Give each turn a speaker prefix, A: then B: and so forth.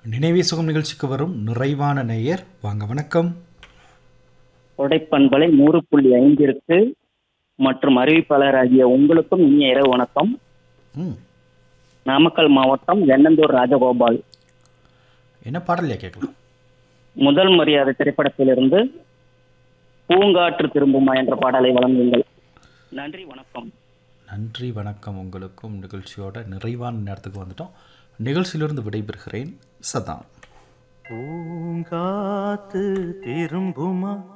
A: நினைவே சுகம் நிகழ்ச்சிக்கு வரும் நிறைவான நேயர் வாங்க வணக்கம்
B: உடைப்பண்பலை நூறு புள்ளி ஐந்திற்கு மற்றும் அறிவிப்பாளராகிய உங்களுக்கும் இனிய இரவு வணக்கம்
A: ம்
B: நாமக்கல் மாவட்டம் வெண்ணந்தூர் ராஜகோபால்
A: என்ன பாடலையா கேட்கலாம்
B: முதல் மரியாதை திரைப்படத்திலிருந்து பூங்காற்று திரும்புமா என்ற பாடலை வழங்குங்கள் நன்றி வணக்கம்
A: நன்றி வணக்கம் உங்களுக்கும் நிகழ்ச்சியோட நிறைவான நேரத்துக்கு வந்துட்டோம் நிகழ்ச்சியிலிருந்து விடைபெறுகிறேன் சதாம்
C: பூங்காத்து திரும்புமா